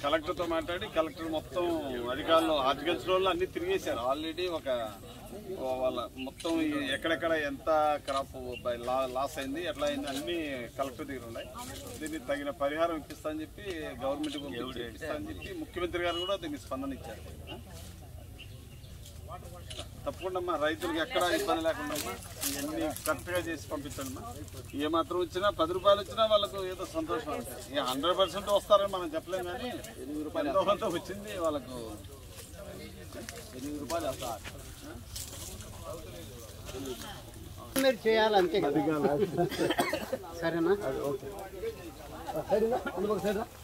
కలెక్టర్తో మాట్లాడి కలెక్టర్ మొత్తం అధికారులు హార్టికల్చర్ వాళ్ళు అన్ని తిరిగేశారు ఆల్రెడీ ఒక వాళ్ళ మొత్తం ఈ ఎక్కడెక్కడ ఎంత క్రాప్ లాస్ అయింది ఎట్లా అయింది అన్ని కలెక్టర్ దగ్గర ఉన్నాయి దీనికి తగిన పరిహారం ఇప్పిస్తా అని చెప్పి గవర్నమెంట్ ఇప్పిస్తా అని చెప్పి ముఖ్యమంత్రి గారు కూడా దీనికి స్పందన ఇచ్చారు తప్పకుండా అమ్మా రైతులకు ఎక్కడ ఇబ్బంది లేకుండా అమ్మా ఇవన్నీ కరెక్ట్గా చేసి పంపించండి అమ్మా ఏ మాత్రం వచ్చినా పది రూపాయలు వచ్చినా వాళ్ళకు ఏదో సంతోషం ఉంటుంది ఇక హండ్రెడ్ పర్సెంట్ వస్తారని మనం చెప్పలేం కానీ ఎనిమిది రూపాయలు ఎంతో కొంత వచ్చింది వాళ్ళకు ఎనిమిది రూపాయలు వస్తారు మీరు చేయాలి అంతే కదా సరేనా సైడ్ అందుకు సైడ్